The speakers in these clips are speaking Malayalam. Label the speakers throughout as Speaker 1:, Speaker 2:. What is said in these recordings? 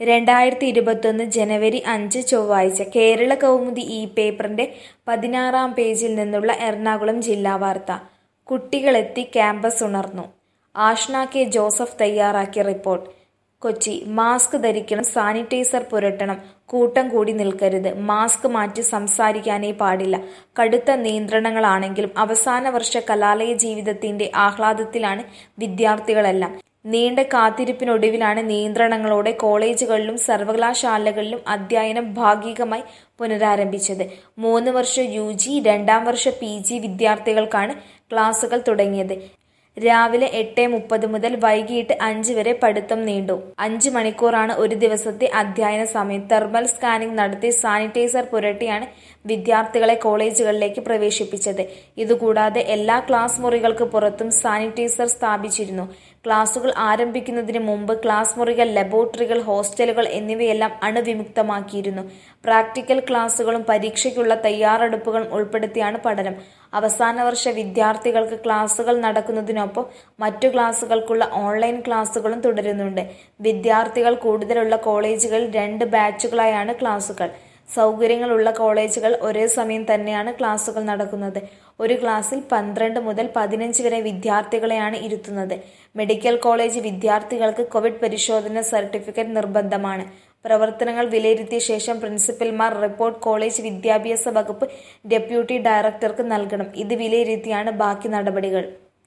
Speaker 1: രണ്ടായിരത്തി ഇരുപത്തൊന്ന് ജനുവരി അഞ്ച് ചൊവ്വാഴ്ച കേരള കൗമുദി ഈ പേപ്പറിന്റെ പതിനാറാം പേജിൽ നിന്നുള്ള എറണാകുളം ജില്ലാ വാർത്ത കുട്ടികളെത്തി ക്യാമ്പസ് ഉണർന്നു ആഷ്ന കെ ജോസഫ് തയ്യാറാക്കിയ റിപ്പോർട്ട് കൊച്ചി മാസ്ക് ധരിക്കണം സാനിറ്റൈസർ പുരട്ടണം കൂട്ടം കൂടി നിൽക്കരുത് മാസ്ക് മാറ്റി സംസാരിക്കാനേ പാടില്ല കടുത്ത നിയന്ത്രണങ്ങളാണെങ്കിലും അവസാന വർഷ കലാലയ ജീവിതത്തിന്റെ ആഹ്ലാദത്തിലാണ് വിദ്യാർത്ഥികളെല്ലാം നീണ്ട കാത്തിരിപ്പിനൊടുവിലാണ് നിയന്ത്രണങ്ങളോടെ കോളേജുകളിലും സർവകലാശാലകളിലും അധ്യയനം ഭാഗികമായി പുനരാരംഭിച്ചത് മൂന്ന് വർഷ യു ജി രണ്ടാം വർഷ പി ജി വിദ്യാർത്ഥികൾക്കാണ് ക്ലാസുകൾ തുടങ്ങിയത് രാവിലെ എട്ട് മുപ്പത് മുതൽ വൈകിട്ട് അഞ്ച് വരെ പഠിത്തം നീണ്ടു അഞ്ച് മണിക്കൂറാണ് ഒരു ദിവസത്തെ അധ്യയന സമയം തെർമൽ സ്കാനിംഗ് നടത്തി സാനിറ്റൈസർ പുരട്ടിയാണ് വിദ്യാർത്ഥികളെ കോളേജുകളിലേക്ക് പ്രവേശിപ്പിച്ചത് ഇതുകൂടാതെ എല്ലാ ക്ലാസ് മുറികൾക്ക് പുറത്തും സാനിറ്റൈസർ സ്ഥാപിച്ചിരുന്നു ക്ലാസുകൾ ആരംഭിക്കുന്നതിന് മുമ്പ് ക്ലാസ് മുറികൾ ലബോറട്ടറികൾ ഹോസ്റ്റലുകൾ എന്നിവയെല്ലാം അണുവിമുക്തമാക്കിയിരുന്നു പ്രാക്ടിക്കൽ ക്ലാസുകളും പരീക്ഷയ്ക്കുള്ള തയ്യാറെടുപ്പുകളും ഉൾപ്പെടുത്തിയാണ് പഠനം അവസാന വർഷ വിദ്യാർത്ഥികൾക്ക് ക്ലാസുകൾ നടക്കുന്നതിനൊപ്പം മറ്റു ക്ലാസുകൾക്കുള്ള ഓൺലൈൻ ക്ലാസുകളും തുടരുന്നുണ്ട് വിദ്യാർത്ഥികൾ കൂടുതലുള്ള കോളേജുകളിൽ രണ്ട് ബാച്ചുകളായാണ് ക്ലാസുകൾ സൗകര്യങ്ങളുള്ള കോളേജുകൾ ഒരേ സമയം തന്നെയാണ് ക്ലാസുകൾ നടക്കുന്നത് ഒരു ക്ലാസ്സിൽ പന്ത്രണ്ട് മുതൽ പതിനഞ്ച് വരെ വിദ്യാർത്ഥികളെയാണ് ഇരുത്തുന്നത് മെഡിക്കൽ കോളേജ് വിദ്യാർത്ഥികൾക്ക് കോവിഡ് പരിശോധന സർട്ടിഫിക്കറ്റ് നിർബന്ധമാണ് പ്രവർത്തനങ്ങൾ വിലയിരുത്തിയ ശേഷം പ്രിൻസിപ്പൽമാർ റിപ്പോർട്ട് കോളേജ് വിദ്യാഭ്യാസ വകുപ്പ് ഡെപ്യൂട്ടി ഡയറക്ടർക്ക് നൽകണം ഇത് വിലയിരുത്തിയാണ് ബാക്കി നടപടികൾ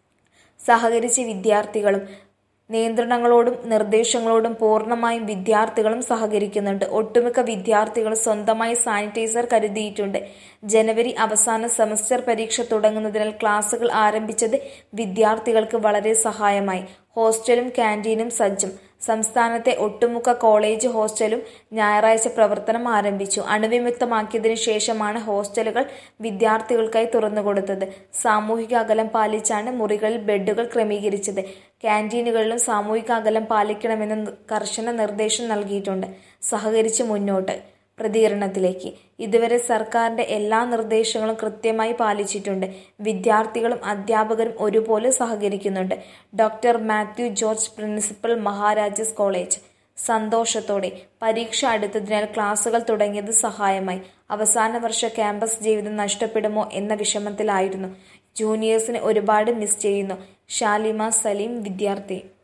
Speaker 1: സഹകരിച്ച് വിദ്യാർത്ഥികളും നിയന്ത്രണങ്ങളോടും നിർദ്ദേശങ്ങളോടും പൂർണ്ണമായും വിദ്യാർത്ഥികളും സഹകരിക്കുന്നുണ്ട് ഒട്ടുമിക്ക വിദ്യാർത്ഥികളും സ്വന്തമായി സാനിറ്റൈസർ കരുതിയിട്ടുണ്ട് ജനുവരി അവസാന സെമസ്റ്റർ പരീക്ഷ തുടങ്ങുന്നതിനാൽ ക്ലാസുകൾ ആരംഭിച്ചത് വിദ്യാർത്ഥികൾക്ക് വളരെ സഹായമായി ഹോസ്റ്റലും ക്യാൻറ്റീനും സജ്ജം സംസ്ഥാനത്തെ ഒട്ടുമുക്ക കോളേജ് ഹോസ്റ്റലും ഞായറാഴ്ച പ്രവർത്തനം ആരംഭിച്ചു അണുവിമുക്തമാക്കിയതിനു ശേഷമാണ് ഹോസ്റ്റലുകൾ വിദ്യാർത്ഥികൾക്കായി തുറന്നുകൊടുത്തത് സാമൂഹിക അകലം പാലിച്ചാണ് മുറികളിൽ ബെഡുകൾ ക്രമീകരിച്ചത് ക്യാൻറ്റീനുകളിലും സാമൂഹിക അകലം പാലിക്കണമെന്ന് കർശന നിർദ്ദേശം നൽകിയിട്ടുണ്ട് സഹകരിച്ച് മുന്നോട്ട് പ്രതികരണത്തിലേക്ക് ഇതുവരെ സർക്കാരിന്റെ എല്ലാ നിർദ്ദേശങ്ങളും കൃത്യമായി പാലിച്ചിട്ടുണ്ട് വിദ്യാർത്ഥികളും അധ്യാപകരും ഒരുപോലെ സഹകരിക്കുന്നുണ്ട് doctor Mathew George principal Maharajas college സന്തോഷത്തോടെ പരീക്ഷ അടുത്തതിനാൽ ക്ലാസുകൾ തുടങ്ങിയത് സഹായമായി അവസാന വർഷ ക്യാമ്പസ് ജീവിതം നഷ്ടപ്പെടുമോ എന്ന വിഷമത്തിലായിരുന്നു ജൂനിയേഴ്സിനെ ഒരുപാട് മിസ് ചെയ്യുന്നു ഷാലിമ സലീം വിദ്യാർത്ഥി